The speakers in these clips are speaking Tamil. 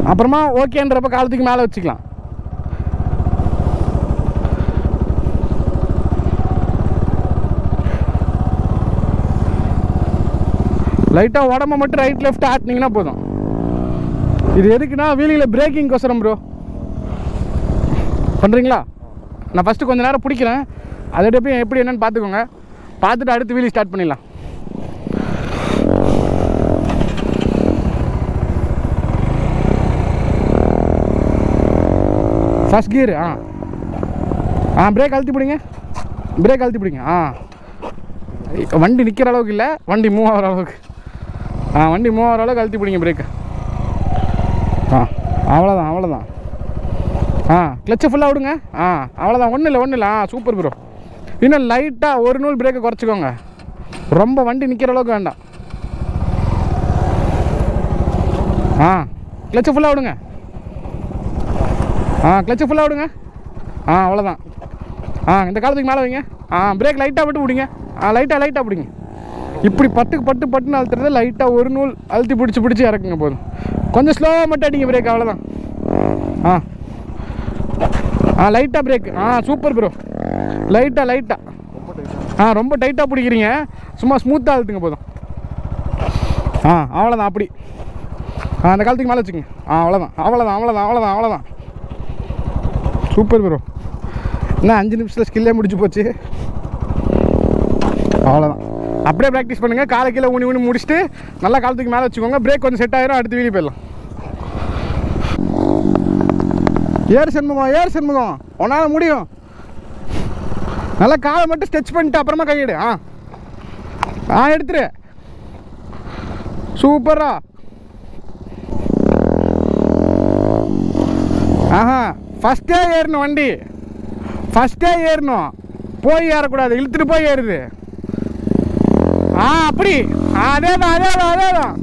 அப்புறமா ஓகேன்றப்ப காலத்துக்கு மேலே வச்சுக்கலாம் லைட்டாக உடம்ப மட்டும் ரைட் லெஃப்ட் ஆட்டினீங்கன்னா போதும் இது எதுக்குன்னா வீலிங்கில் பிரேக்கிங் கொசரம் ப்ரோ பண்ணுறீங்களா நான் ஃபஸ்ட்டு கொஞ்ச நேரம் பிடிக்கிறேன் அதை எப்படி எப்படி என்னன்னு பார்த்துக்கோங்க பார்த்துட்டு அடுத்து வீலி ஸ்டார்ட் பண்ணிடலாம் ஃபஸ்ட் கியர் ஆ ஆ பிரேக் அழுத்தி பிடிங்க பிரேக் அழுத்தி பிடிங்க ஆ வண்டி நிற்கிற அளவுக்கு இல்லை வண்டி மூவ் ஆகிற அளவுக்கு ஆ வண்டி மூவ் ஆகிற அளவுக்கு அழுத்தி பிடிங்க பிரேக்கு ஆ அவ்வளோதான் அவ்வளோதான் ஆ கிளச்சை ஃபுல்லாக விடுங்க ஆ அவ்வளோதான் ஒன்றும் இல்லை ஒன்றும் இல்லை ஆ சூப்பர் ப்ரோ இன்னும் லைட்டாக ஒரு நூல் பிரேக்கை குறைச்சிக்கோங்க ரொம்ப வண்டி நிற்கிற அளவுக்கு வேண்டாம் ஆ கிளச்சை ஃபுல்லாக விடுங்க ஆ கிளச்சை ஃபுல்லாக விடுங்க ஆ அவ்வளோதான் ஆ இந்த காலத்துக்கு மேலே வைங்க ஆ பிரேக் லைட்டாக விட்டு பிடிங்க ஆ லைட்டாக லைட்டாக பிடிங்க இப்படி பட்டுக்கு பட்டு பட்டுன்னு அழுத்துறது லைட்டாக ஒரு நூல் அழுத்தி பிடிச்சி பிடிச்சி இறக்குங்க போதும் கொஞ்சம் ஸ்லோவாக மட்டும் அடிங்க பிரேக் அவ்வளோதான் ஆ ஆ லைட்டாக பிரேக் ஆ சூப்பர் ப்ரோ லைட்டாக லைட்டாக ஆ ரொம்ப டைட்டாக பிடிக்கிறீங்க சும்மா ஸ்மூத்தாக அழுத்துங்க போதும் ஆ அவ்வளோதான் அப்படி ஆ அந்த காலத்துக்கு மேலே வச்சுக்கோங்க ஆ அவ்வளோதான் அவ்வளோதான் அவ்வளோதான் அவ்வளோதான் அவ்வளோதான் சூப்பர் ப்ரோ என்ன அஞ்சு நிமிஷத்தில் ஸ்கில்லே முடிச்சு போச்சு அவ்வளோதான் அப்படியே ப்ராக்டிஸ் பண்ணுங்கள் காலை கீழே ஊனி ஊனி முடிச்சுட்டு நல்லா காலத்துக்கு மேலே வச்சுக்கோங்க பிரேக் கொஞ்சம் செட் ஆயிரும் அடுத்து வீலி போயிடலாம் ஏறு சண்முகம் ஏறு சண்முகம் உன்னால் முடியும் நல்லா காலை மட்டும் ஸ்ட்ரெச் பண்ணிட்டு அப்புறமா கையெடு ஆ ஆ எடுத்துரு சூப்பரா ஆஹா ஃபஸ்ட்டே ஏறணும் வண்டி ஃபஸ்ட்டே ஏறணும் போய் ஏறக்கூடாது இழுத்துட்டு போய் ஏறுது ஆ அப்படி அதே தான் அதே தான் அதே தான்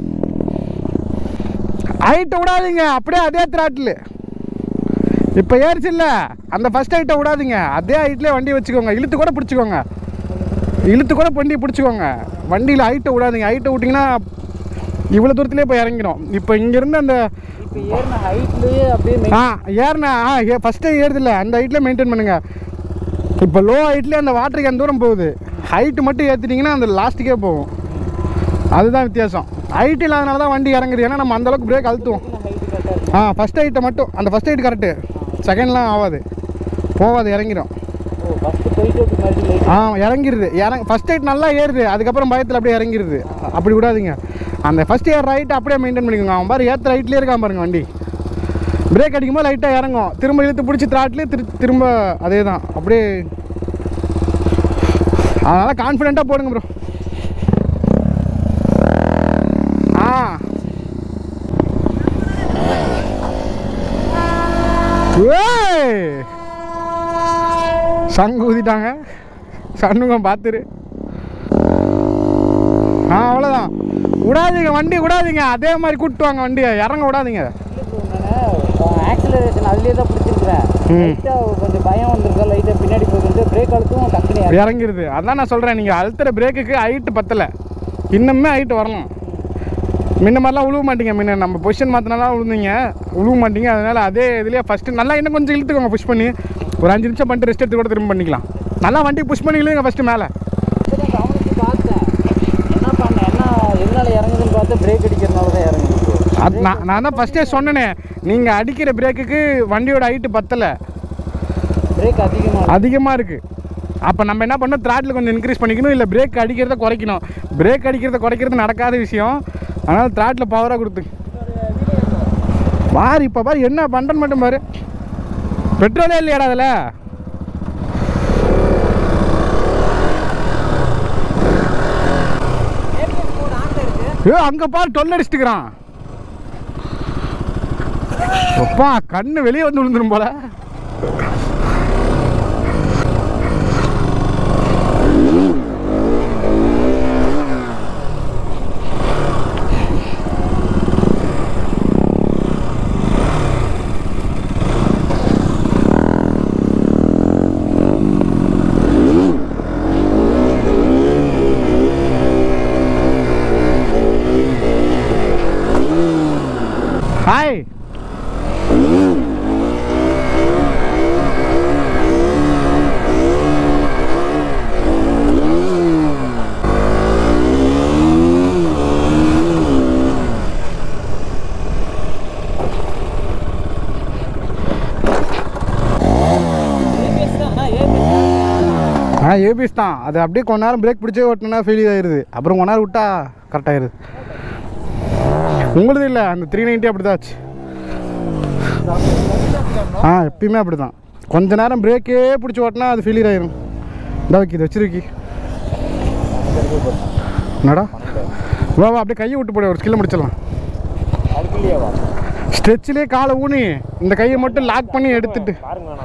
ஹைட்டை விடாதீங்க அப்படியே அதே திராட்டில் இப்போ ஏறிச்சுல்ல அந்த ஃபஸ்ட் ஹைட்டை விடாதீங்க அதே ஹைட்லேயே வண்டி வச்சுக்கோங்க இழுத்து கூட பிடிச்சிக்கோங்க இழுத்து கூட வண்டி பிடிச்சிக்கோங்க வண்டியில் ஹைட்டை விடாதீங்க ஹைட்டை விட்டிங்கன்னா இவ்வளோ தூரத்துலேயே போய் இறங்கிடும் இப்போ இங்கேருந்து அந்த இப்போ ஏறின ஹைட்லேயே அப்படியே மெயின் ஆ ஏறினா ஆ ஏ ஃபஸ்ட்டே ஏறுதில்ல அந்த ஹைட்லேயே மெயின்டைன் பண்ணுங்க இப்போ லோ ஹைட்லேயே அந்த வாட்டருக்கு அந்த தூரம் போகுது ஹைட்டு மட்டும் ஏற்றிட்டிங்கன்னா அந்த லாஸ்ட்டுக்கே போகும் அதுதான் வித்தியாசம் ஹைட் இல்லாதனால தான் வண்டி இறங்குது ஏன்னா நம்ம அந்தளவுக்கு பிரேக் அழுத்துவோம் ஹைட்டு கரெக்டாக இருக்கு ஆ ஃபஸ்ட் ஹைட்டை மட்டும் அந்த ஃபஸ்ட் ஹைட் கரெக்டு செகண்ட்லாம் ஆகாது போகாது இறங்கிடும் ஓ ஃபஸ்ட்டு போயிட்டு அப்படி மறுபடியும் லைட் ஆ இறங்கிருது இறங்க ஃபஸ்ட் ஹைட் நல்லா ஏறுது அதுக்கப்புறம் பயத்தில் அப்படியே இறங்கிருது அப்படி விடாதீங்க அந்த ஃபஸ்ட் இயர் ரைட் அப்படியே மெயின்டைன் பண்ணிக்கோங்க அவன் பாரு ஏற்ற ரைட்லேயே இருக்கான் பாருங்க வண்டி பிரேக் அடிக்கும்போது லைட்டாக இறங்கும் திரும்ப இழுத்து பிடிச்சி திராட்லேயே திரு திரும்ப அதே தான் அப்படியே அதனால் கான்ஃபிடெண்ட்டாக போடுங்க ப்ரோ ஆ ஏய் சங்கு ஊதிட்டாங்க சண்முகம் பார்த்துரு ஆ அவ்வளோதான் விடாதீங்க வண்டி விடாதீங்க அதே மாதிரி கூப்பிட்டு வாங்க வண்டியை இறங்க விடாதீங்க நான் ஆக்சிலரேஷன் அதுலேயே தான் பிடிச்சிருக்கிறேன் ம். லைட்டாக கொஞ்சம் பயம் வந்திருக்கா லைட்டாக பின்னாடி போயிருந்து பிரேக் அழுத்தும் டக்குனு இறங்கி இறங்கிருது அதான் நான் சொல்கிறேன் நீங்கள் அழுத்துற பிரேக்குக்கு ஹைட்டு பத்தலை இன்னுமே ஹைட்டு வரணும் முன்ன மாதிரிலாம் உழுவ மாட்டீங்க முன்ன நம்ம பொசிஷன் மாற்றினாலாம் விழுந்தீங்க உழுவ மாட்டீங்க அதனால் அதே இதுலேயே ஃபஸ்ட்டு நல்லா இன்னும் கொஞ்சம் இழுத்துக்கோங்க புஷ் பண்ணி ஒரு அஞ்சு நிமிஷம் பண்ணிட்டு ரெஸ்ட் எடுத்து கூட திரும்ப பண்ணிக்கலாம் நல்லா வண்டி புஷ் பண்ணி இழுங்க ஃபஸ்ட்டு மேலே இப்பதான் கவனிச்சு பார்த்தேன் என்ன பண்ணேன் என்ன எதனால இறங்குதுன்னு பார்த்து பிரேக் அடிக்கிறதுனால தான் இறங்குது அது நான் நான் தான் ஃபஸ்ட்டே சொன்னேனே நீங்கள் அடிக்கிற பிரேக்குக்கு வண்டியோட ஹைட்டு பத்தலை பிரேக் அதிகமாக அதிகமாக இருக்குது அப்போ நம்ம என்ன பண்ணோம் த்ராட்டில் கொஞ்சம் இன்க்ரீஸ் பண்ணிக்கணும் இல்லை பிரேக் அடிக்கிறத குறைக்கணும் பிரேக் அடிக்கிறத குறைக்கிறது நடக்காத விஷயம் அதனால் த்ராட்டில் பவராக கொடுத்து பாரு இப்போ பாரு என்ன பண்ணுறன் மட்டும் பாரு பெட்ரோலே இல்லையாடா அதில் ஏ அங்கே பாரு டொல் அடிச்சுட்டுக்கிறான் அப்பா கண்ணு வெளியே வந்து விழுந்துரும் போல ஹாய் ஆ ஏபிஎஸ் தான் அது அப்படியே கொஞ்ச நேரம் பிரேக் பிடிச்சே ஓட்டினா ஃபெயிலியர் ஆயிடுது அப்புறம் கொஞ்ச நேரம் விட்டா கரெக்ட் ஆயிடுது உங்களுது இல்லை அந்த த்ரீ நைன்ட்டி அப்படி தான் ஆச்சு ஆ எப்பயுமே அப்படி தான் கொஞ்ச நேரம் பிரேக்கே பிடிச்சி ஓட்டினா அது ஃபெயிலியர் ஆயிரும் இந்த வைக்கி இது வச்சிருக்கி என்னடா வா வா அப்படியே கையை விட்டு போட ஒரு ஸ்கில்ல முடிச்சிடலாம் அதுக்கு இல்லையாவா ஸ்ட்ரெச்சிலே காலை ஊனி இந்த கையை மட்டும் லாக் பண்ணி எடுத்துட்டு பாருங்க வேணாம்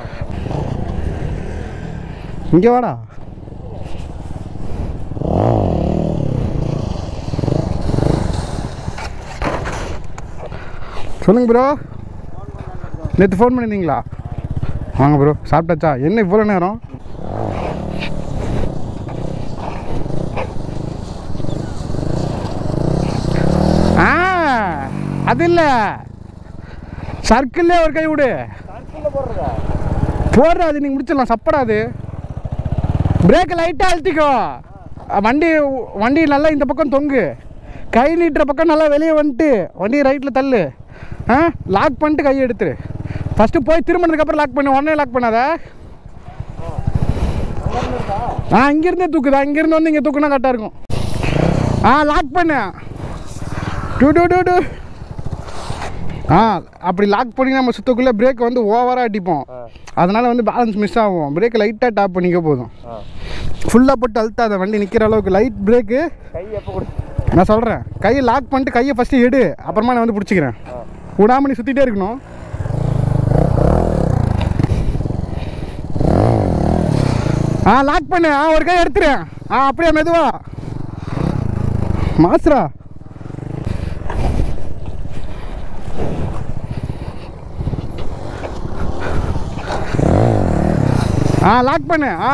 இங்கே வாடா சொல்லுங்க ப்ரோ நேற்று ஃபோன் பண்ணியிருந்தீங்களா வாங்க ப்ரோ சாப்பிட்டாச்சா என்ன இவ்வளோ நேரம் ஆ அது இல்லை சர்க்கிள்லே ஒரு கை விடு சர்க்கிளில் போடுறதா போடுற அது நீங்கள் முடிச்சிடலாம் சப்படாது பிரேக்கை லைட்டாக அழுத்திக்கோ அஹ் வண்டி வண்டி நல்லா இந்த பக்கம் தொங்கு கை நீட்டுற பக்கம் நல்லா வெளியே வந்துட்டு வண்டியை ரைட்டில் தள்ளு ஆ லாக் பண்ணிட்டு கையை எடுத்துரு ஃபஸ்ட்டு போய் திரும்பினதுக்கப்புறம் லாக் பண்ணு உடனே லாக் பண்ணாத ஆ இங்கேருந்தே தூக்குதா இங்கேருந்து வந்து இங்கே தூக்குனா கரெக்டாக இருக்கும் ஆ லாக் பண்ணு டூ டூ டூ டூ ஆ அப்படி லாக் பண்ணி நம்ம சுத்தக்குள்ளே பிரேக் வந்து ஓவராக அடிப்போம் ஆ அதனால் வந்து பேலன்ஸ் மிஸ் ஆகும் பிரேக் லைட்டாக டாப் பண்ணிக்க போதும் ஆ ஃபுல்லாக போட்டு அழுத்தாத வண்டி நிற்கிற அளவுக்கு லைட் பிரேக்கு கை எப்போ கொடு நான் சொல்கிறேன் கையை லாக் பண்ணிட்டு கையை ஃபஸ்ட்டு எடு அப்புறமா நான் வந்து பிடிச்சிக்கிறேன் ஆ விடாம நீ சுற்றிட்டே இருக்கணும் ஆ லாக் பண்ணு ஆ ஒரு கை எடுத்துறேன் ஆ அப்படியே மெதுவா மாஸ்ரா ஆ லாக் பண்ணு ஆ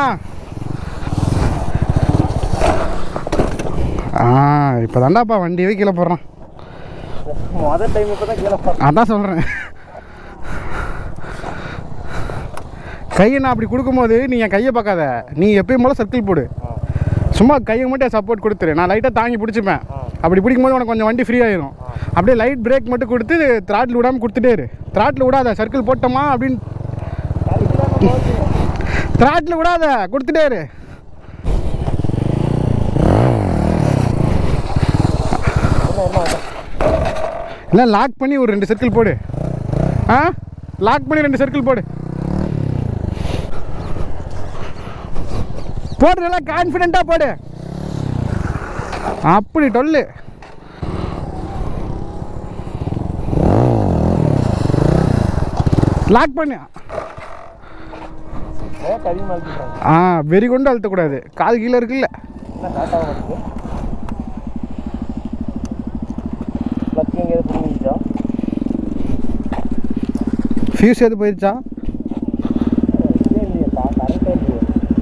ஆ இப்போ தாண்டாப்பா வண்டியவே கீழே போடுறான் மொதல் டைம் இப்போ தான் கீழே போடுறேன் அதான் சொல்கிறேன் கையை நான் அப்படி கொடுக்கும்போது நீ என் கையை பார்க்காத நீ எப்பயும் போல சர்க்கிள் போடு ஆ சும்மா கையை மட்டும் சப்போர்ட் கொடுத்துரு நான் லைட்டாக தாங்கி பிடிச்சிப்பேன் ஆ. அப்படி பிடிக்கும்போது உனக்கு கொஞ்சம் வண்டி ஃப்ரீ ஆயிரும் அப்படியே லைட் பிரேக் மட்டும் கொடுத்து த்ராட்டில் விடாமல் கொடுத்துட்டே இரு த்ராட்டில் விடாத சர்க்கிள் போட்டோமா அப்படின்னு சர்க்கிளாக போச்சு த்ராட்டில் விடாத கொடுத்துட்டே இரு என்ன என்ன இல்லை லாக் பண்ணி ஒரு ரெண்டு சர்க்கிள் போடு ஆ லாக் பண்ணி ரெண்டு சர்க்கிள் போடு போடு நல்லா கான்ஃபிடென்ட்டாக போடு அப்படி டொல்லு லாக் பண்ணு ரேட் அதிகமாக இருக்குறாங்க ஆ வெறி கொண்டு அழுத்தக்கூடாது கால் கீழே இருக்குல்ல என்ன டாட்டாக வருது ப்ளக் எங்கேயாவது பிடிங்கிச்சா ஃபியூஸ் எது போயிருச்சா இதே இல்லையே கரெக்டாக இல்லையே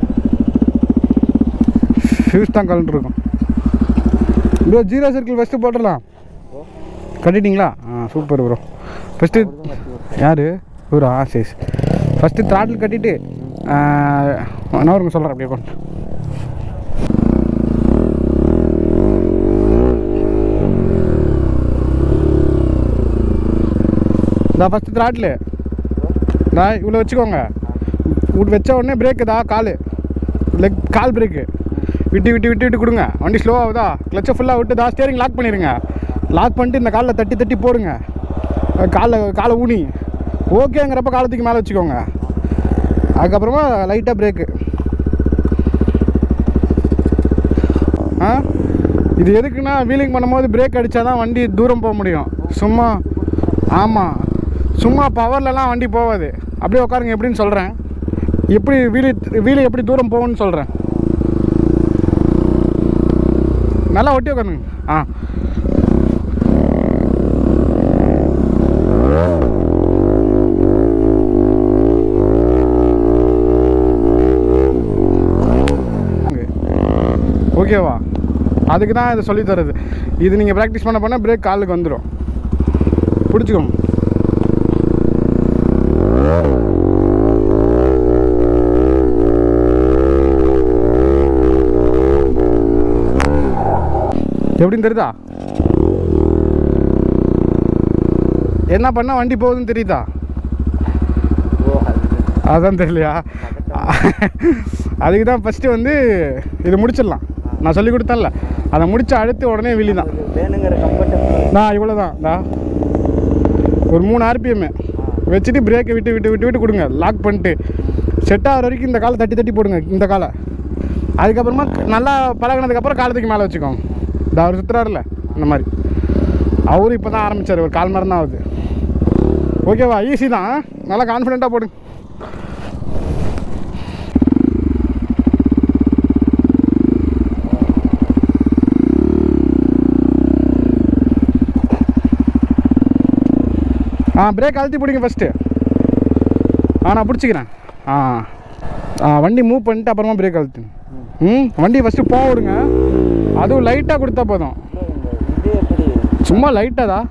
ஃபியூஸ் தான் கலண்டு இருக்கும் ப்ரோ ஜீரோ சர்க்கிள் ஃபஸ்ட்டு போட்டுடலாம் கட்டிட்டீங்களா ஆ சூப்பர் ப்ரோ ஃபஸ்ட்டு யார் இவரா ஆ சரி சரி ஃபஸ்ட்டு த்ராட்டில் கட்டிட்டு என்ன வருங்க சொல்கிறேன் அப்படியே கொண்டு இந்த ஃபஸ்ட்டு த்ராட்டில் நான் இவ்வளோ வச்சுக்கோங்க இப்படி வச்ச உடனே பிரேக்கு தான் கால் லெக் கால் பிரேக்கு விட்டு விட்டு விட்டு விட்டு கொடுங்க வண்டி ஸ்லோ ஆகுதா கிளச்சை ஃபுல்லாக விட்டு தான் ஸ்டேரிங் லாக் பண்ணிடுங்க லாக் பண்ணிட்டு இந்த காலில் தட்டி தட்டி போடுங்க காலில் காலை ஊனி ஓகேங்கிறப்ப காலத்துக்கு மேலே வச்சுக்கோங்க அதுக்கப்புறமா லைட்டாக பிரேக்கு ஆ இது எதுக்குன்னா வீலிங் பண்ணும்போது பிரேக் அடித்தா தான் வண்டி தூரம் போக முடியும் சும்மா ஆமாம் சும்மா பவர்லலாம் வண்டி போகாது அப்படியே உட்காருங்க எப்படின்னு சொல்கிறேன் எப்படி வீலி வீலி எப்படி தூரம் போகும்னு சொல்கிறேன் நல்லா ஒட்டி உட்காந்துங்க ஆ ஓகேவா அதுக்கு தான் இதை சொல்லி தருது இது நீங்கள் ப்ராக்டிஸ் பண்ண பண்ண பிரேக் காலுக்கு வந்துடும் பிடிச்சிக்கோங்க எப்படின்னு தெரியுதா என்ன பண்ணால் வண்டி போகுதுன்னு தெரியுதா ஓ அது அதான் தெரியலையா அதுக்கு தான் ஃபஸ்ட்டு வந்து இது முடிச்சிடலாம் நான் சொல்லி கொடுத்தேன்ல அதை முடிச்சு அடுத்து உடனே விழி தான் வேணுங்கிற கம்ஃபர்டபுள் நான் இவ்வளோ தான் தா ஒரு மூணு ஆர்பிஎம் வச்சுட்டு பிரேக்கை விட்டு விட்டு விட்டு விட்டு கொடுங்க லாக் பண்ணிட்டு செட் ஆகிற வரைக்கும் இந்த காலை தட்டி தட்டி போடுங்க இந்த காலை அதுக்கப்புறமா நல்லா பழகுனதுக்கப்புறம் காலத்துக்கு மேலே வச்சுக்கோங்க இந்த அவர் சுற்றுறாருல இந்த மாதிரி அவரும் இப்போ தான் ஆரம்பித்தார் ஒரு கால் மரம் தான் ஆகுது ஓகேவா ஈஸி தான் நல்லா கான்ஃபிடெண்ட்டாக போடுங்க ஆ பிரேக் அழுத்தி பிடிங்க ஃபஸ்ட்டு ஆ நான் பிடிச்சிக்கிறேன் ஆ ஆ வண்டி மூவ் பண்ணிட்டு அப்புறமா பிரேக் அழுத்து ம் வண்டி ஃபஸ்ட்டு போக விடுங்க அதுவும் லைட்டாக கொடுத்தா போதும் இது எப்படி சும்மா லைட்டாக தான்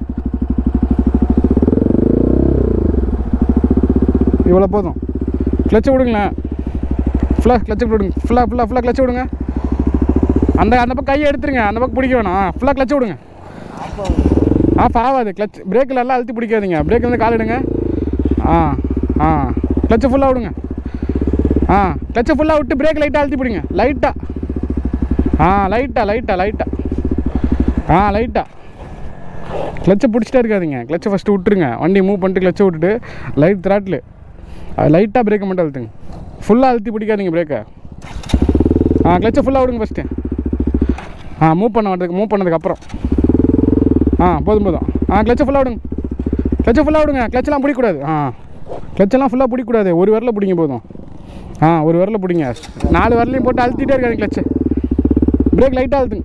இவ்வளோ போதும் கிளச்சை விடுங்களேன் ஃபுல்லாக கிளச்சை விடுங்க ஃபுல்லாக ஃபுல்லாக ஃபுல்லாக கிளச்சை விடுங்க அந்த அந்த பக்கம் கையை எடுத்துருங்க அந்த பக்கம் பிடிக்க வேணாம் ஃபுல்லாக கிளச்சை விடுங்க ஆஃப் ஆகாது கிளச் பிரேக்கில் எல்லாம் அழுத்தி பிடிக்காதீங்க பிரேக்கில் இருந்து கால் எடுங்க ஆ ஆ கிளச்சை ஃபுல்லாக விடுங்க ஆ கிளச்சை ஃபுல்லாக விட்டு பிரேக் லைட்டாக அழுத்தி பிடிங்க லைட்டாக ஆ லைட்டாக லைட்டாக லைட்டாக ஆ லைட்டாக கிளச்சை பிடிச்சிட்டே இருக்காதீங்க கிளச்சை ஃபஸ்ட்டு விட்டுருங்க வண்டி மூவ் பண்ணிட்டு கிளச்சை விட்டுட்டு லைட் த்ராட்டில் லைட்டாக பிரேக்கை மட்டும் அழுத்துங்க ஃபுல்லாக அழுத்தி பிடிக்காதீங்க பிரேக்கை ஆ கிளச்சை ஃபுல்லாக விடுங்க ஃபஸ்ட்டு ஆ மூவ் பண்ண வரதுக்கு மூவ் பண்ணதுக்கப்புறம் ஆ போதும் போதும் ஆ கிளச்சை ஃபுல்லாக விடுங்க கிளச்சை ஃபுல்லாக விடுங்க கிளச்செல்லாம் பிடிக்கக்கூடாது ஆ கிளச்செல்லாம் ஃபுல்லாக பிடிக்கக்கூடாது ஒரு விரல பிடிங்க போதும் ஆ ஒரு விரல பிடிங்க நாலு விரலையும் போட்டு அழுத்திட்டே இருக்காது கிளச்சு பிரேக் லைட்டாக அழுத்துங்க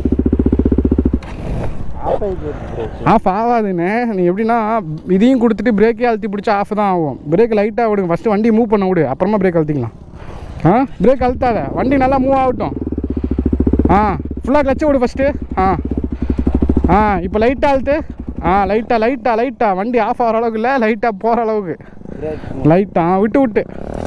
ஆஃப் ஆகி போயிருக்கு பிரேக் ஆஃப் ஆகாதுன்னு நீ எப்படின்னா இதையும் கொடுத்துட்டு பிரேக்கே அழுத்தி பிடிச்சா ஆஃப் தான் ஆகும் பிரேக் லைட்டாக விடுங்க ஃபஸ்ட்டு வண்டி மூவ் பண்ண விடு அப்புறமா பிரேக் அழுத்திக்கலாம் ஆ பிரேக் அழுத்தாத வண்டி நல்லா மூவ் ஆகட்டும் ஆ ஃபுல்லாக கிளச்சை விடு ஃபஸ்ட்டு ஆ ஆ இப்போ லைட்டாக அழுத்து ஆ லைட்டாக லைட்டாக லைட்டாக வண்டி ஆஃப் ஆகிற அளவுக்கு இல்லை லைட்டாக போகிற அளவுக்கு பிரேக் லைட்டாக ஆ விட்டு விட்டு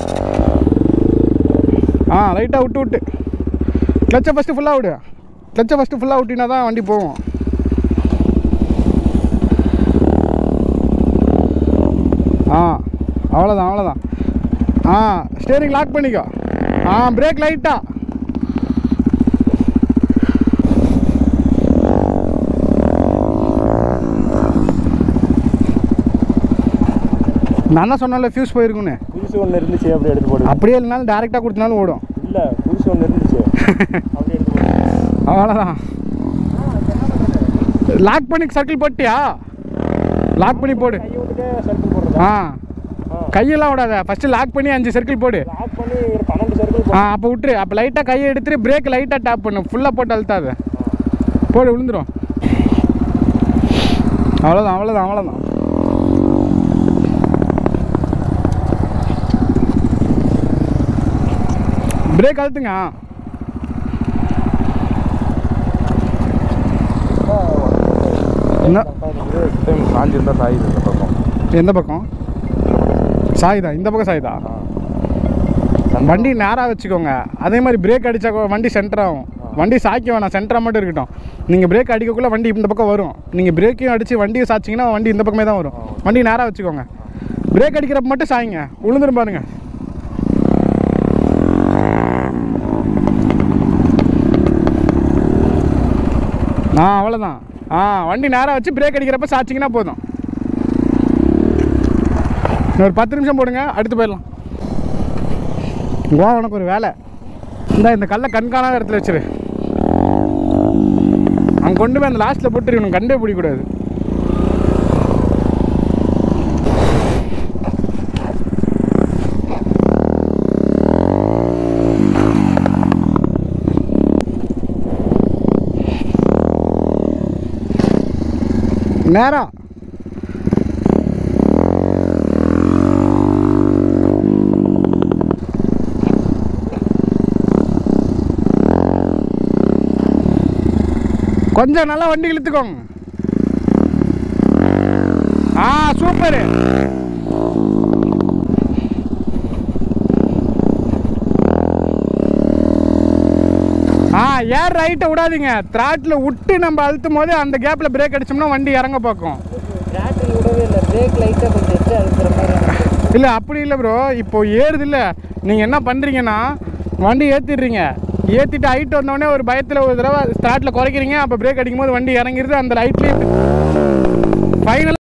ஆ லைட்டாக விட்டு விட்டு கிளச்சை ஃபஸ்ட்டு ஃபுல்லாக விடு கிளச்சை ஃபஸ்ட்டு ஃபுல்லாக விட்டினா தான் வண்டி போகும் ஆ அவ்வளோதான் அவ்வளோதான் ஆ ஸ்டேரிங் லாக் பண்ணிக்கோ ஆ பிரேக் லைட்டாக நான் தான் சொன்னால ஃபியூஸ் போயிருக்குன்னு புதுசு ஒன்று இருந்துச்சு அப்படி எடுத்து போடு அப்படியே இல்லைனாலும் டேரெக்டாக கொடுத்தனாலும் ஓடும் இல்லை புதுசு ஒன்று இருந்துச்சு அப்படி எடுத்து போடு அவ்வளோதான் லாக் பண்ணி சர்க்கிள் போட்டியா லாக் பண்ணி போடு கையை விட்டுட்டே சர்க்கிள் போடுறதா ஆ கையெல்லாம் விடாத ஃபஸ்ட்டு லாக் பண்ணி அஞ்சு சர்க்கிள் போடு லாக் பண்ணி ஒரு பன்னெண்டு சர்க்கிள் ஆ அப்போ விட்டுரு அப்போ லைட்டாக கையை எடுத்துட்டு பிரேக் லைட்டாக டேப் பண்ணு ஃபுல்லாக போட்டு அழுத்தாத போடு விழுந்துரும் அவ்வளோதான் அவ்வளோதான் அவ்வளோதான் பிரேக் அழுத்துங்க என்ன டைம் காஞ்சிருந்தா சாயுது இந்த பக்கம் எந்த பக்கம் சாயுதா இந்த பக்கம் சாயுதா வண்டி நேராக வச்சுக்கோங்க அதே மாதிரி பிரேக் அடித்தா கூட வண்டி சென்டர் ஆகும் வண்டி சாய்க்க வேணாம் சென்டராக மட்டும் இருக்கட்டும் நீங்கள் பிரேக் அடிக்கக்குள்ளே வண்டி இந்த பக்கம் வரும் நீங்கள் பிரேக்கையும் அடித்து வண்டியை சாய்ச்சிங்கன்னா வண்டி இந்த பக்கமே தான் வரும் வண்டி நேராக வச்சுக்கோங்க பிரேக் அடிக்கிறப்ப மட்டும் சாய்ங்க விழுந்துரும் பாருங்க ஆ அவ்வளோதான் ஆ வண்டி நேராக வச்சு பிரேக் அடிக்கிறப்ப சாய்ச்சிங்கன்னா போதும் இன்னும் ஒரு பத்து நிமிஷம் போடுங்க அடுத்து போயிடலாம் வா உனக்கு ஒரு வேலை இந்த இந்த கல்லை கண்காணாத இடத்துல வச்சிரு அங்கே கொண்டு போய் அந்த லாஸ்ட்டில் போட்டு இவனுக்கு கண்டே பிடிக்கக்கூடாது நேரம் கொஞ்சம் நல்லா வண்டி இழுத்துக்கோங்க ஆ சூப்பரு ஆ ஏர் ரைட்டை விடாதீங்க த்ராட்டில் விட்டு நம்ம அழுத்தும் போது அந்த கேப்பில் பிரேக் அடிச்சோம்னா வண்டி இறங்க பார்க்கும் டிராக்டர் விடவே இல்லை பிரேக் லைட்டாக கொஞ்சம் எடுத்து அழுத்துற மாதிரி இல்லை அப்படி இல்லை ப்ரோ இப்போ ஏறுது இல்லை நீங்கள் என்ன பண்ணுறீங்கன்னா வண்டி ஏற்றிடுறீங்க ஏற்றிட்டு ஹைட் வந்தோடனே ஒரு பயத்தில் ஒரு தடவை ஸ்டார்ட்டில் குறைக்கிறீங்க அப்போ பிரேக் அடிக்கும்போது வண்டி இறங்கிருது அந்த லைட்லேயே ஃபைனல்